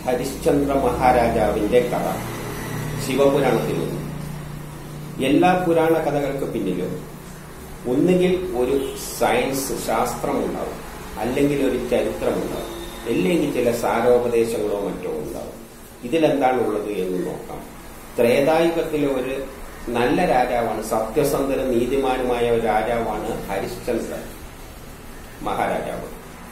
ഹരിശ്ചന്ദ്ര മഹാരാജാവിന്റെ കഥ ശിവപുരാണത്തിൽ നിന്ന് എല്ലാ പുരാണ കഥകൾക്ക് പിന്നിലും ഒന്നുകിൽ ഒരു സയൻസ് ശാസ്ത്രമുണ്ടാവും അല്ലെങ്കിൽ ഒരു ചരിത്രമുണ്ടാവും അല്ലെങ്കിൽ ചില സാരോപദേശങ്ങളോ മറ്റോ ഉണ്ടാവും ഇതിലെന്താണ് ഉള്ളത് എന്ന് നോക്കാം ത്രേതായുഗത്തിലെ ഒരു നല്ല രാജാവാണ് സത്യസന്ധനും നീതിമാനുമായ ഒരു രാജാവാണ് ഹരിശ്ചന്ദ്രൻ മഹാരാജാവ്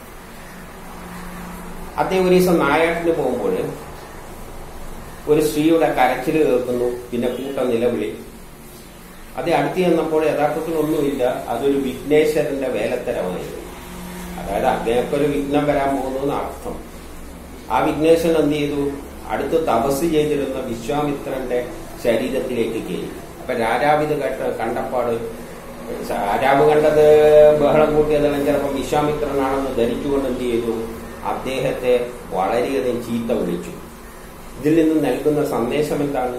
അദ്ദേഹം ഒരു ദിവസം നായാട്ടിന് പോകുമ്പോൾ ഒരു സ്ത്രീയുടെ കരച്ചിൽ കേൾക്കുന്നു പിന്നെ കൂട്ടം നിലവിളി അത് അടുത്ത് ചെന്നപ്പോൾ യഥാർത്ഥത്തിൽ ഒന്നുമില്ല അതൊരു വിഘ്നേശ്വരന്റെ വേലത്തരമായിരുന്നു അതായത് അദ്ദേഹത്തെ ഒരു വിഘ്നം വരാൻ പോകുന്നു അർത്ഥം ആ വിഘ്നേശ്വരൻ എന്ത് ചെയ്തു അടുത്ത് തപസ് ചെയ്തിരുന്ന വിശ്വാമിത്രന്റെ ശരീരത്തിലേക്ക് കയറി അപ്പൊ രാജാവ് ഇത് കേട്ട് കണ്ടപ്പാട് രാജാവ് കണ്ടത് ബഹളം കൂട്ടിയതെല്ലാം ചിലപ്പോൾ വിശ്വാമിത്രനാണെന്ന് ധരിച്ചുകൊണ്ട് എന്ത് ചെയ്തു അദ്ദേഹത്തെ വളരെയധികം ചീത്ത വിളിച്ചു ഇതിൽ നിന്ന് നൽകുന്ന സന്ദേശം എന്താണ്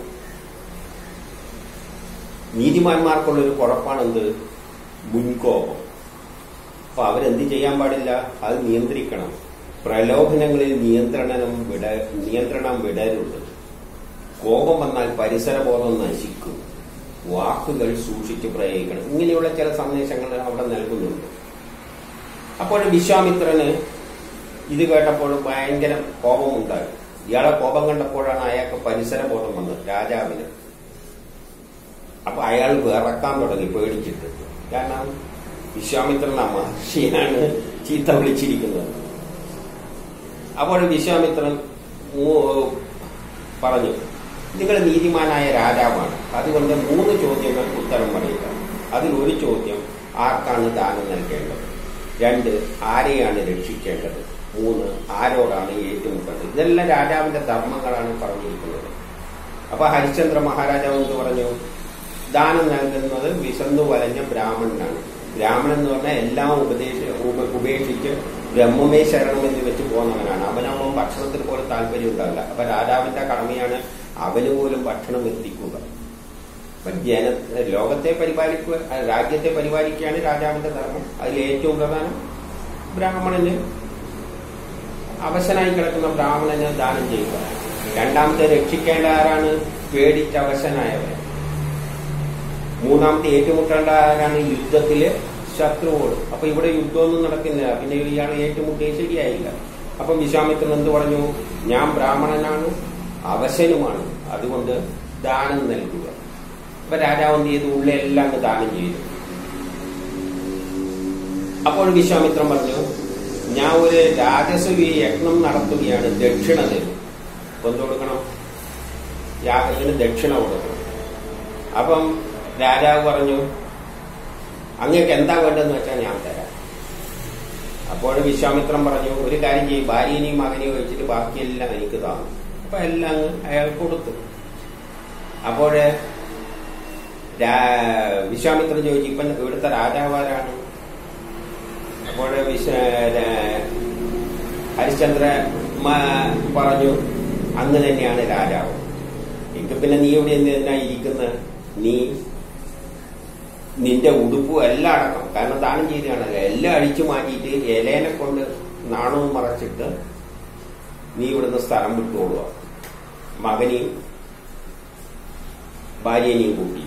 നീതിമാന്മാർക്കുള്ള ഒരു കുഴപ്പാണെന്ത് മുൻകോപം അപ്പൊ അവരെന്ത് ചെയ്യാൻ പാടില്ല അത് നിയന്ത്രിക്കണം പ്രലോഭനങ്ങളിൽ നിയന്ത്രണം വിട നിയന്ത്രണം വിടരുത് കോപം വന്നാൽ പരിസരബോധം നശിക്കും വാക്കുകൾ സൂക്ഷിച്ച് പ്രയോഗിക്കണം ഇങ്ങനെയുള്ള ചില സന്ദേശങ്ങൾ അവിടെ നൽകുന്നുണ്ട് അപ്പോൾ വിശ്വാമിത്രന് ഇത് കേട്ടപ്പോൾ ഭയങ്കര കോപമുണ്ടായി ഇയാളെ കോപം കണ്ടപ്പോഴാണ് അയാൾക്ക് പരിസരബോധം വന്നത് രാജാവിന് അപ്പൊ അയാൾ വിറക്കാൻ തുടങ്ങി പേടിച്ചിട്ട് കാരണം വിശ്വാമിത്രൻ ആ മഹർഷിയാണ് ചീത്ത വിളിച്ചിരിക്കുന്നത് അപ്പോൾ വിശ്വാമിത്രൻ പറഞ്ഞു നിങ്ങൾ നീതിമാനായ രാജാവാണ് അതുകൊണ്ട് മൂന്ന് ചോദ്യങ്ങൾക്ക് ഉത്തരം പറയുക അതിൽ ഒരു ചോദ്യം ആർക്കാണ് ദാനം നൽകേണ്ടത് രണ്ട് ആരെയാണ് രക്ഷിക്കേണ്ടത് മൂന്ന് ആരോടാണ് ഏറ്റുമുട്ടേണ്ടത് ഇതെല്ലാം രാജാവിന്റെ ധർമ്മങ്ങളാണ് പറഞ്ഞിരിക്കുന്നത് അപ്പൊ ഹരിശ്ചന്ദ്ര മഹാരാജാവ് എന്ത് പറഞ്ഞു ദാനം നൽകുന്നത് വിശന്നു വലഞ്ഞ ബ്രാഹ്മണനാണ് ബ്രാഹ്മണൻ എന്ന് പറഞ്ഞാൽ എല്ലാം ഉപദേശ ഉപേക്ഷിച്ച് ബ്രഹ്മമേ ശരണം എന്ന് വെച്ച് പോകുന്നവനാണ് അവനാവുമ്പോൾ ഭക്ഷണത്തിൽ പോലും താല്പര്യം ഉണ്ടാവില്ല അപ്പൊ രാജാവിന്റെ കടമയാണ് അവന് പോലും ഭക്ഷണം എത്തിക്കുക അപ്പൊ ജന ലോകത്തെ പരിപാലിക്കുക രാജ്യത്തെ പരിപാലിക്കുകയാണ് രാജാവിന്റെ ധർമ്മം അതിൽ ഏറ്റവും പ്രധാനം ബ്രാഹ്മണന് അവശനായി കിടക്കുന്ന ബ്രാഹ്മണന് ദാനം ചെയ്യുക രണ്ടാമത്തെ രക്ഷിക്കേണ്ട ആരാണ് പേടിച്ച് അവശനായവൻ മൂന്നാമത്തെ ഏറ്റുമുട്ടേണ്ട ആരാണ് യുദ്ധത്തില് ശത്രുവോട് അപ്പൊ ഇവിടെ യുദ്ധമൊന്നും നടക്കുന്നില്ല പിന്നെ ഇയാൾ ഏറ്റുമുട്ടിയ ശരിയായില്ല അപ്പം വിശ്വാമിത്രൻ എന്ത് പറഞ്ഞു ഞാൻ ബ്രാഹ്മണനാണ് അവശനുമാണ് അതുകൊണ്ട് ദാനം നൽകുക അപ്പൊ രാജാവ് എന്ത് ചെയ്തു ഉള്ളെല്ലാം ദാനം ചെയ്തു അപ്പോൾ വിശ്വാമിത്രൻ പറഞ്ഞു ഞാൻ ഒരു രാജസൂയ യജ്ഞം നടത്തുകയാണ് ദക്ഷിണ തരും എന്ത് കൊടുക്കണം യാഗത്തിന് ദക്ഷിണ കൊടുക്കണം അപ്പം രാജാവ് പറഞ്ഞു അങ്ങക്ക് എന്താ വേണ്ടതെന്ന് വെച്ചാൽ ഞാൻ തരാം അപ്പോൾ വിശ്വാമിത്രം പറഞ്ഞു ഒരു കാര്യം ചെയ്യും ഭാര്യനെയും മകനെയും വെച്ചിട്ട് ബാക്കിയെല്ലാം എനിക്ക് താന്നു അപ്പൊ എല്ലാം അയാൾ കൊടുത്തു അപ്പോഴ് വിശ്വാമിത്രൻ ചോദിച്ചു ഇപ്പം ഇവിടുത്തെ രാജാവാരാണ് അപ്പോൾ വിശ്വ ഹരിശ്ചന്ദ്ര പറഞ്ഞു അന്ന് തന്നെയാണ് രാജാവ് എങ്കിൽ പിന്നെ നീ ഇവിടെ എന്തിനാ ഇരിക്കുന്ന നീ നിന്റെ ഉടുപ്പും എല്ലാം അടക്കം കാരണം ദാനം ചെയ്തതാണല്ലോ എല്ലാം അഴിച്ചു മാറ്റിയിട്ട് ഇലേനെ കൊണ്ട് നാണവും മറച്ചിട്ട് നീ ഇവിടുന്ന് സ്ഥലം വിട്ടുകൊള്ളുക മകനെയും ഭാര്യനെയും കൂട്ടി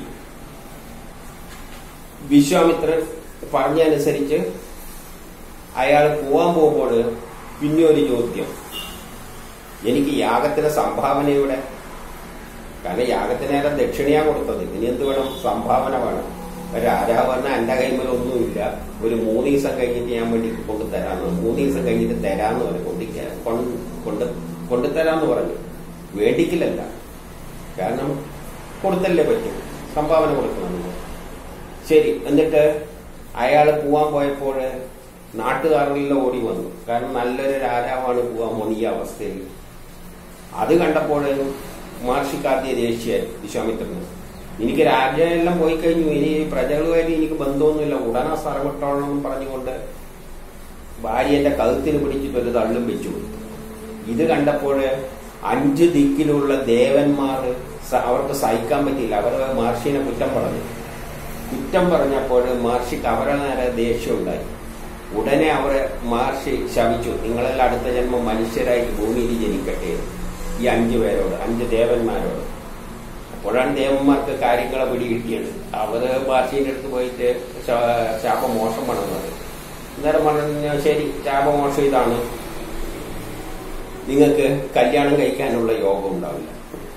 വിശ്വാമിത്രൻ പറഞ്ഞനുസരിച്ച് അയാൾ പോവാൻ പോകുമ്പോൾ പിന്നെ ഒരു ചോദ്യം എനിക്ക് യാഗത്തിന് സംഭാവനയുടെ കാരണം യാഗത്തിനേറെ ദക്ഷിണയാ കൊടുത്തത് ഇനി എന്ത് വേണം സംഭാവന വേണം രാജാവ് പറഞ്ഞാൽ എന്റെ കൈമലൊന്നുമില്ല ഒരു മൂന്ന് ദിവസം കഴിഞ്ഞിട്ട് ഞാൻ വേണ്ടി കൊണ്ട് തരാന്ന് മൂന്ന് ദിവസം കഴിഞ്ഞിട്ട് തരാന്ന് പറഞ്ഞു കൊണ്ടിരിക്കാൻ കൊണ്ട് കൊണ്ടുതരാന്ന് പറഞ്ഞു വേണ്ടിക്കില്ലല്ല കാരണം കൊടുത്തല്ലേ പറ്റും സംഭാവന കൊടുക്കണം ശരി എന്നിട്ട് അയാൾ പോവാൻ പോയപ്പോൾ നാട്ടുകാരെല്ലാം ഓടി വന്നു കാരണം നല്ലൊരു രാജാവാണ് പോവാൻ പോകുന്ന ഈ അവസ്ഥയിൽ അത് കണ്ടപ്പോൾ മഹർഷിക്കാദ്യ ദേഷ്യായി വിശ്വാമിത്രന് എനിക്ക് രാജ്യമെല്ലാം പോയി കഴിഞ്ഞു ഇനി പ്രജകളുമായിട്ട് എനിക്ക് ബന്ധമൊന്നുമില്ല ഉടനെ സ്ഥലം വിട്ടോളണം പറഞ്ഞുകൊണ്ട് ഭാര്യന്റെ കഴുത്തിന് പിടിച്ചിട്ട് ഒരു തള്ളും വെച്ചു കൊടുത്തു ഇത് കണ്ടപ്പോൾ അഞ്ച് ദിക്കിലുള്ള ദേവന്മാർ അവർക്ക് സഹിക്കാൻ പറ്റിയില്ല അവർ മഹർഷിനെ കുറ്റം പറഞ്ഞു കുറ്റം പറഞ്ഞപ്പോൾ മഹർഷിക്ക് അവരെ നേരെ ദേഷ്യം ഉണ്ടായി ഉടനെ അവർ മഹർഷി ശവിച്ചു നിങ്ങളെല്ലാം അടുത്ത ജന്മം മനുഷ്യരായിട്ട് ഭൂമിയിൽ ജനിക്കട്ടെ ഈ അഞ്ചു പേരോട് അഞ്ച് ദേവന്മാരോട് അപ്പോഴാണ് ദേവന്മാർക്ക് കാര്യങ്ങളെ പിടികിട്ടിയത് അവര് മഹർഷിയുടെ അടുത്ത് പോയിട്ട് ശാ- ശാപമോഷം പണന്നത് അന്നേരം പറഞ്ഞു ശരി ശാപമോഷം ഇതാണ് നിങ്ങൾക്ക് കല്യാണം കഴിക്കാനുള്ള യോഗം ഉണ്ടാവില്ല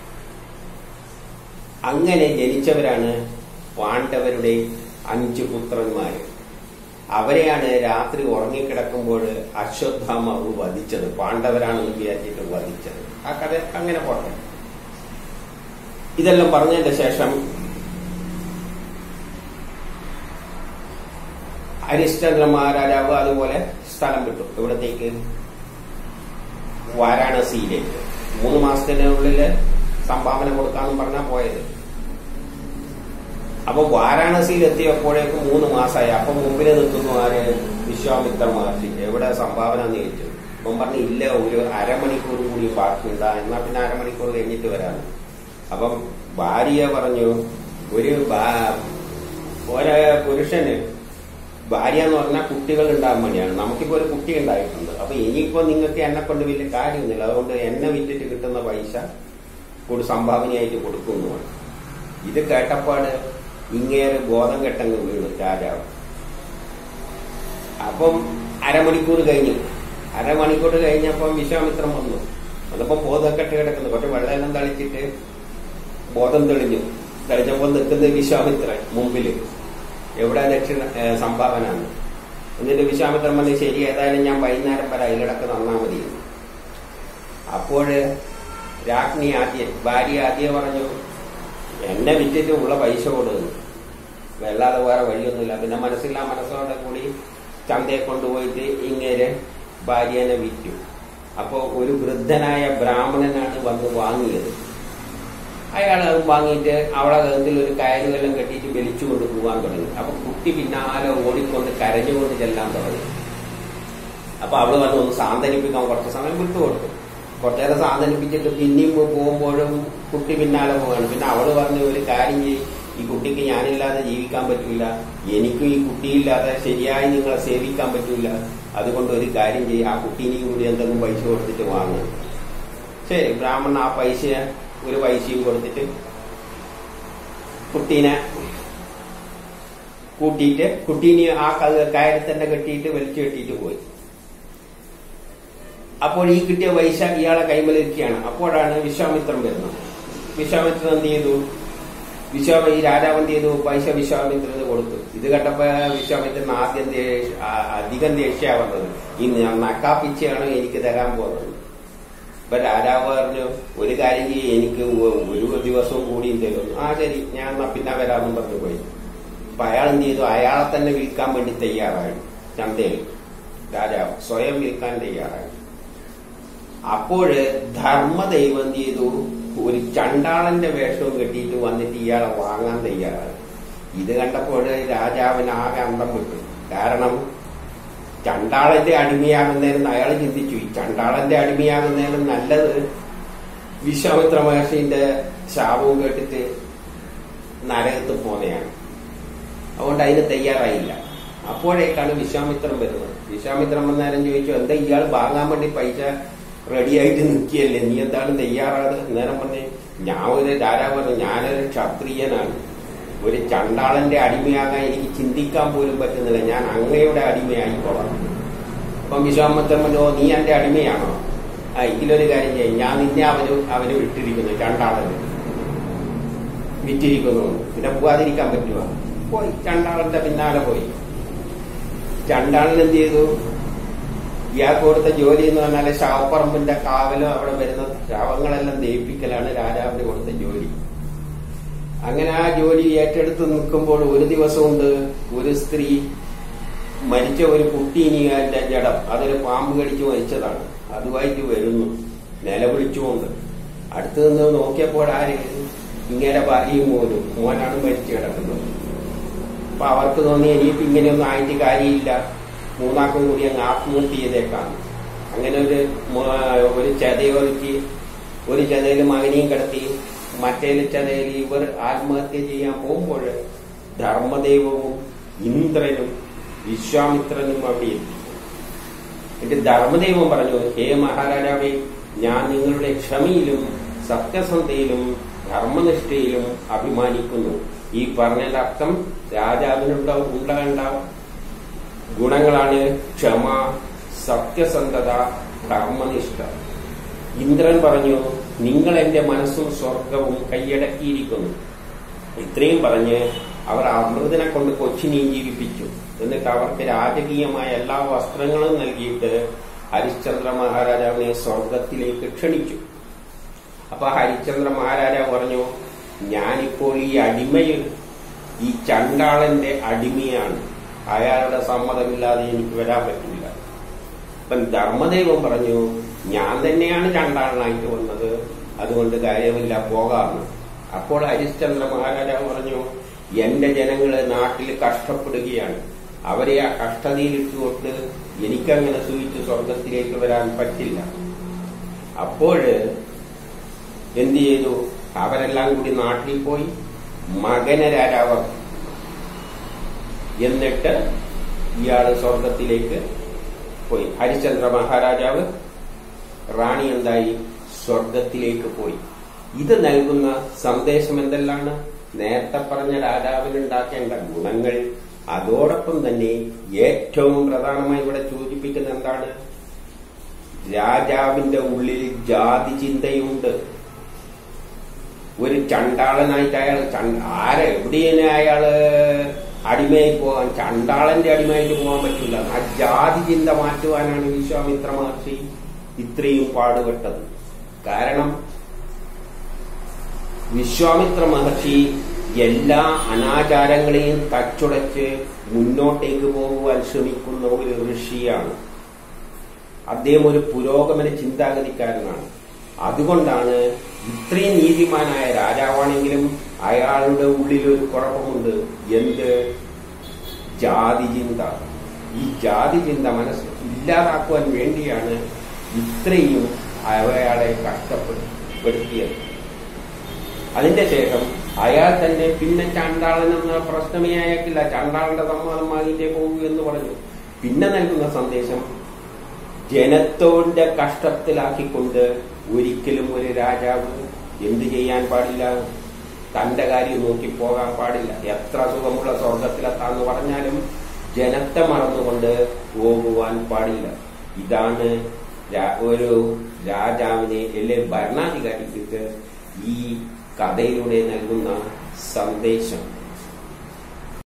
അങ്ങനെ ജനിച്ചവരാണ് പാണ്ഡവരുടെ അഞ്ച് പുത്രന്മാര് അവരെയാണ് രാത്രി ഉറങ്ങിക്കിടക്കുമ്പോൾ അശ്വത്ഥാമാവ് വധിച്ചത് പാണ്ഡവരാണെന്ന് വിചാരിച്ചിട്ട് വധിച്ചത് ആ കഥ അങ്ങനെ പോട്ടെ ഇതെല്ലാം പറഞ്ഞതിന്റെ ശേഷം ഹരിശ്ചന്ദ്ര മഹാരാജാവ് അതുപോലെ സ്ഥലം വിട്ടു ഇവിടത്തേക്ക് വാരാണസിയിലേക്ക് മൂന്ന് മാസത്തിനുള്ളിൽ സംഭാവന കൊടുക്കാമെന്ന് പറഞ്ഞാ പോയത് അപ്പൊ വാരാണസിയിൽ എത്തിയപ്പോഴേക്കും മൂന്ന് മാസമായി അപ്പൊ മുമ്പിൽ നിൽക്കുന്നു ആര് വിശ്വാമിത്ര മഹർഷി എവിടെ സംഭാവന എന്ന് ചോദിച്ചു അപ്പം പറഞ്ഞു ഇല്ല ഒരു അരമണിക്കൂർ കൂടി ബാക്കിയുണ്ട് എന്നാ പിന്നെ അരമണിക്കൂർ കഴിഞ്ഞിട്ട് വരാം അപ്പം ഭാര്യ പറഞ്ഞു ഒരു ഭാ- ഒരു പുരുഷന് ഭാര്യ എന്ന് പറഞ്ഞാൽ കുട്ടികൾ ഉണ്ടാകാൻ വേണ്ടിയാണ് നമുക്കിപ്പോ ഒരു കുട്ടി ഉണ്ടായിട്ടുണ്ട് അപ്പൊ ഇനിയിപ്പോ നിങ്ങൾക്ക് എന്നെ കൊണ്ട് വലിയ കാര്യമൊന്നുമില്ല അതുകൊണ്ട് എന്നെ വിറ്റിട്ട് കിട്ടുന്ന പൈസ ഒരു സംഭാവനയായിട്ട് കൊടുക്കുന്നു ഇത് കേട്ടപ്പാട് ഇങ്ങേര് ബോധം കെട്ടങ്ങ് വീണു രാജാവ് അപ്പം അരമണിക്കൂർ കഴിഞ്ഞു അരമണിക്കൂർ കഴിഞ്ഞപ്പം വിശ്വാമിത്രം വന്നു വന്നപ്പോ ബോധം കെട്ട് കിടക്കുന്നു കുറച്ച് വെള്ളം തളിച്ചിട്ട് ബോധം തെളിഞ്ഞു തെളിഞ്ഞപ്പോ നിൽക്കുന്നത് വിശ്വാമിത്രൻ മുമ്പില് എവിടെ ദക്ഷിണ ഏ, സംഭാവന എന്ന്. എന്നിട്ട് വിശ്വാമിത്രൻ പറഞ്ഞു ശരി ഏതായാലും ഞാൻ വൈകുന്നേരം വരെ അതിലിടക്ക് തന്നാ മതി അപ്പോഴ് രാജ്ഞി ആദ്യം ഭാര്യ ആദ്യം പറഞ്ഞു എന്നെ വിറ്റിട്ട് ഉള്ള പൈസ കൊടുക്കുന്നു വല്ലാതെ വേറെ വഴിയൊന്നുമില്ല പിന്നെ മനസ്സില്ല മനസ്സോടെ കൂടി ചന്തയെ കൊണ്ടുപോയിട്ട് ഇങ്ങേരെ ഭാര്യനെ വിറ്റു അപ്പോ ഒരു വൃദ്ധനായ ബ്രാഹ്മണനാണ് വന്ന് വാങ്ങിയത് അയാൾ അത് വാങ്ങിയിട്ട് അവളെ കഴുത്തിൽ ഒരു കയറുകെല്ലാം കെട്ടിയിട്ട് വലിച്ചുകൊണ്ട് പോകാൻ തുടങ്ങി അപ്പൊ കുട്ടി പിന്നാലെ ഓടിക്കൊണ്ട് കരഞ്ഞുകൊണ്ട് ചെല്ലാൻ തുടങ്ങി അപ്പൊ അവള് വന്ന് ഒന്ന് സാന്ത്വനിപ്പിക്കാൻ കുറച്ച് സമയം വിട്ടുകൊടുത്തു കുറച്ചേരം സാന്ത്വനിപ്പിച്ചിട്ട് പിന്നെയും പോകുമ്പോഴും കുട്ടി പിന്നാലെ പോവാണ് പിന്നെ അവള് പറഞ്ഞു ഒരു കാര്യം ചെയ്യും ഈ കുട്ടിക്ക് ഞാനില്ലാതെ ജീവിക്കാൻ പറ്റൂല എനിക്കും ഈ കുട്ടിയില്ലാതെ ശരിയായി നിങ്ങളെ സേവിക്കാൻ പറ്റൂല അതുകൊണ്ട് ഒരു കാര്യം ചെയ്യും ആ കുട്ടീനെയും കൂടി എന്തെങ്കിലും പൈസ കൊടുത്തിട്ട് വാങ്ങും ശരി ബ്രാഹ്മണൻ ആ പൈസ ഒരു പൈസയും കൊടുത്തിട്ട് കുട്ടീനെ കൂട്ടിയിട്ട് കുട്ടീനെ ആ ക- കയറി തന്നെ കെട്ടിയിട്ട് വലിച്ചു കെട്ടിയിട്ട് പോയി അപ്പോൾ ഈ കിട്ടിയ പൈസ ഇയാളെ കൈമലിരിക്കുകയാണ് അപ്പോഴാണ് വിശ്വാമിത്രം വരുന്നത് വിശ്വാമിത്രൻ എന്ത് ചെയ്തു വിശ്വാമ ഈ രാജാവ് എന്ത് ചെയ്തു പൈസ വിശ്വാമിത്രന് കൊടുത്തു ഇത് കേട്ടപ്പോ വിശ്വാമിത്രൻ ആദ്യം ദേഷ്യ- ആ- അധികം ദേഷ്യ വന്നത് ഈ നക്കാപ്പിച്ചയാണ് എനിക്ക് തരാൻ പോകുന്നത് ഇപ്പൊ രാജാവ് പറഞ്ഞു ഒരു കാര്യം ചെയ്യ് എനിക്ക് ഒ- ഒരു ദിവസവും കൂടിയും തരുന്നു ആ ശരി ഞാൻ എന്നാ പിന്നെ വരാമെന്നും പറഞ്ഞു പോയി അപ്പൊ അയാൾ എന്ത് ചെയ്തു അയാളെ തന്നെ വിൽക്കാൻ വേണ്ടി തയ്യാറായി ചന്തയിൽ രാജാവ് സ്വയം വിൽക്കാൻ തയ്യാറായി അപ്പോഴ് ധർമ്മദൈവം എന്ത് ചെയ്തു ഒരു ചണ്ടാളന്റെ വേഷവും കെട്ടിയിട്ട് വന്നിട്ട് ഇയാളെ വാങ്ങാൻ തയ്യാറായി ഇത് കണ്ടപ്പോൾ രാജാവിന് ആകെ അന്തം വിട്ടു കാരണം ചണ്ടാളന്റെ അടിമയാകുന്നതിന് അയാൾ ചിന്തിച്ചു ഈ ചണ്ടാളന്റെ അടിമയാകുന്നതിന് നല്ലത് വിശ്വാമിത്ര മഹർഷിന്റെ ശാപവും കേട്ടിട്ട് നരകത്ത് പോന്നെയാണ് അതുകൊണ്ട് അതിന് തയ്യാറായില്ല അപ്പോഴേക്കാണ് വിശ്വാമിത്രം വരുന്നത് വിശ്വാമിത്രം വന്നേരം ചോദിച്ചു എന്താ ഇയാൾ വാങ്ങാൻ വേണ്ടി പൈസ റെഡിയായിട്ട് നിൽക്കുകയല്ലേ നീ എന്താണ് തയ്യാറാണ് നേരം പറഞ്ഞ് ഞാൻ ഒരു രാജാവ് പറഞ്ഞു ഞാനൊരു ക്ഷത്രിയനാണ് ഒരു ചണ്ടാളന്റെ അടിമയാകാൻ എനിക്ക് ചിന്തിക്കാൻ പോലും പറ്റുന്നില്ല ഞാൻ അങ്ങയുടെ അടിമയായിക്കോളാം അപ്പം വിശ്വാമിത്രം പറഞ്ഞു "ഓ, നീ എന്റെ അടിമയാണോ ആ ഇതിലൊരു കാര്യം ചെയ്യും ഞാൻ നിന്നെ അവന് അവന് വിട്ടിരിക്കുന്നു ചണ്ടാളന് വിറ്റിരിക്കുന്നു പിന്നെ പോവാതിരിക്കാൻ പറ്റുമോ പോയി ചണ്ടാളന്റെ പിന്നാലെ പോയി ചണ്ടാളൻ എന്ത് ചെയ്തു ഇയാൾക്ക് കൊടുത്ത ജോലി എന്ന് പറഞ്ഞാല് ശവപ്പറമ്പിന്റെ കാവലും അവിടെ വരുന്ന ശവങ്ങളെല്ലാം ദയിപ്പിക്കലാണ് രാജാവിന് കൊടുത്ത ജോലി അങ്ങനെ ആ ജോലി ഏറ്റെടുത്ത് നിൽക്കുമ്പോൾ ഒരു ദിവസമുണ്ട് ഒരു സ്ത്രീ മരിച്ച ഒരു കുട്ടീനിയുടെ ജഡം അതൊരു പാമ്പ് കടിച്ച് മരിച്ചതാണ് അതുമായിട്ട് വരുന്നു നിലവിളിച്ചുകൊണ്ട് അടുത്ത് നിന്ന് നോക്കിയപ്പോൾ ആര് ഇങ്ങനെ ഭാര്യയും മോനും മോനാണ് മരിച്ചു കിടക്കുന്നത് അപ്പൊ അവർക്ക് തോന്നി ഇനിയിപ്പോ ഇങ്ങനെയൊന്നും ആയിട്ട് കാര്യമില്ല മൂന്നാക്കും കൂടി അങ്ങ് ആത്മഹത്യ ചെയ്തേക്കാം അങ്ങനെ ഒരു മു- ഒരു ചതയൊരുക്കി ഒരു ചതയിൽ മകനെയും കിടത്തി മറ്റേ ചതയിൽ ഇവർ ആത്മഹത്യ ചെയ്യാൻ പോകുമ്പോൾ ധർമ്മദൈവവും ഇന്ദ്രനും വിശ്വാമിത്രനും അവിടെ എത്തി എന്റെ ധർമ്മദൈവം പറഞ്ഞു ഹേ മഹാരാജാവേ ഞാൻ നിങ്ങളുടെ ക്ഷമയിലും സത്യസന്ധയിലും ധർമ്മനിഷ്ഠയിലും അഭിമാനിക്കുന്നു ഈ പറഞ്ഞതിന്റെ അർത്ഥം രാജാവിനുണ്ടാവും ഉണ്ടാകേണ്ട ഗുണങ്ങളാണ് ക്ഷമ സത്യസന്ധത ധർമ്മനിഷ്ഠ ഇന്ദ്രൻ പറഞ്ഞു നിങ്ങൾ എന്റെ മനസ്സും സ്വർഗവും കൈയടക്കിയിരിക്കുന്നു ഇത്രയും പറഞ്ഞ് അവർ അമൃതനെ കൊണ്ട് കൊച്ചിനെയും ജീവിപ്പിച്ചു എന്നിട്ട് അവർക്ക് രാജകീയമായ എല്ലാ വസ്ത്രങ്ങളും നൽകിയിട്ട് ഹരിശ്ചന്ദ്ര മഹാരാജാവിനെ സ്വർഗത്തിലേക്ക് ക്ഷണിച്ചു അപ്പൊ ഹരിശ്ചന്ദ്ര മഹാരാജാവ് പറഞ്ഞു ഞാനിപ്പോൾ ഈ അടിമയിൽ ഈ ചണ്ടാളന്റെ അടിമയാണ് അയാളുടെ സമ്മതമില്ലാതെ എനിക്ക് വരാൻ പറ്റില്ല അപ്പം ധർമ്മദൈവം പറഞ്ഞു ഞാൻ തന്നെയാണ് ചണ്ടാളനായിട്ട് വന്നത് അതുകൊണ്ട് കാര്യമില്ല പോകാമെന്ന് അപ്പോൾ ഹരിശ്ചന്ദ്ര മഹാരാജാവ് പറഞ്ഞു എന്റെ ജനങ്ങള് നാട്ടിൽ കഷ്ടപ്പെടുകയാണ് അവരെ ആ കഷ്ടതയിലിട്ടുകൊണ്ട് എനിക്കങ്ങനെ സൂചിച്ച് സ്വർഗത്തിലേക്ക് വരാൻ പറ്റില്ല അപ്പോൾ എന്ത് ചെയ്തു അവരെല്ലാം കൂടി നാട്ടിൽ പോയി മകന രാജാവാക്കി എന്നിട്ട് ഇയാള് സ്വർഗത്തിലേക്ക് പോയി ഹരിചന്ദ്ര മഹാരാജാവ് റാണി എന്തായി സ്വർഗത്തിലേക്ക് പോയി ഇത് നൽകുന്ന സന്ദേശം എന്തെല്ലാണ് നേരത്തെ പറഞ്ഞ രാജാവിനുണ്ടാക്കേണ്ട ഗുണങ്ങൾ അതോടൊപ്പം തന്നെ ഏറ്റവും പ്രധാനമായി ഇവിടെ സൂചിപ്പിക്കുന്ന എന്താണ് രാജാവിന്റെ ഉള്ളിൽ ജാതി ചിന്തയുണ്ട് ഒരു ചണ്ടാളനായിട്ട് അയാൾ ആരെ എവിടെയാണ് അയാള് അടിമയായി പോകാൻ ചണ്ടാളന്റെ അടിമയായിട്ട് പോകാൻ പറ്റില്ല ആ ജാതി ചിന്ത മാറ്റുവാനാണ് വിശ്വാമിത്ര മഹർഷി ഇത്രയും പാടുപെട്ടത് കാരണം വിശ്വാമിത്ര മഹർഷി എല്ലാ അനാചാരങ്ങളെയും തച്ചുടച്ച് മുന്നോട്ടേക്ക് പോകുവാൻ ശ്രമിക്കുന്ന ഒരു ഋഷിയാണ് അദ്ദേഹം ഒരു പുരോഗമന ചിന്താഗതിക്കാരനാണ് അതുകൊണ്ടാണ് ഇത്രയും നീതിമാനായ രാജാവാണെങ്കിലും അയാളുടെ ഉള്ളിൽ ഒരു കുഴപ്പമുണ്ട് എന്ത് ജാതി ചിന്ത ഈ ജാതി ചിന്ത മനസ്സ് ഇല്ലാതാക്കുവാൻ വേണ്ടിയാണ് ഇത്രയും അയാളെ കഷ്ടപ്പെടുത്തിയത് അതിന്റെ ശേഷം അയാൾ തന്നെ പിന്നെ ചണ്ടാളൻ എന്ന പ്രശ്നമേ അയക്കില്ല ചണ്ടാളന്റെ സമ്മതം വാങ്ങിട്ടേ പോകൂ എന്ന് പറഞ്ഞു പിന്നെ നൽകുന്ന സന്ദേശം ജനത്തോന്റെ കഷ്ടത്തിലാക്കിക്കൊണ്ട് ഒരിക്കലും ഒരു രാജാവ് എന്തു ചെയ്യാൻ പാടില്ല തന്റെ കാര്യം നോക്കി പോകാൻ പാടില്ല എത്ര സുഖമുള്ള സ്വർഗത്തിലെത്താന്ന് പറഞ്ഞാലും ജനത്തെ മറന്നുകൊണ്ട് പോകുവാൻ പാടില്ല ഇതാണ് ഒരു രാജാവിനെ അല്ലെ ഭരണാധികാരിക്ക് ഈ കഥയിലൂടെ നൽകുന്ന സന്ദേശം